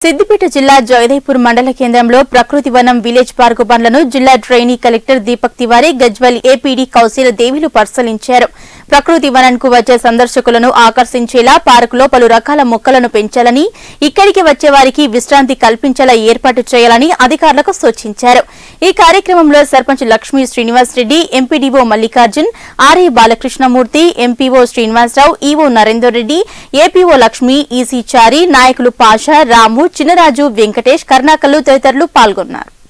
సిద్దిపేట జిల్లా జయదేపూర్ మండల కేంద్రంలో ప్రకృతి వనం విలేజ్ పార్కు పనులను జిల్లా trainee collector Deepak Tiwari Gajwel APD Kousheela దేవిలు పరిశీలించారు ప్రకృతి వనంకు వచ్చే సందర్శకులను ఆకర్షించేలా పార్కులో పలు రకాల మొక్కలను పెంచాలని ఇక్కడికి వచ్చే వారికి విశ్రాంతి కల్పించేలా ఏర్పాటు చేయాలని అధికారులకు సూచించారు ఈ కార్యక్రమంలో sarpanch Lakshmi Srinivas Reddy MPDO Mallikarjun RA Balakrishnamurthy MPO Srinivasarao EO Narender Reddy APO Lakshmi EC Chari నాయకులు పాషా రాము చినరాజు వెంకటేష్ కర్ణాకల్లు తదితరులు పాల్గొన్నారు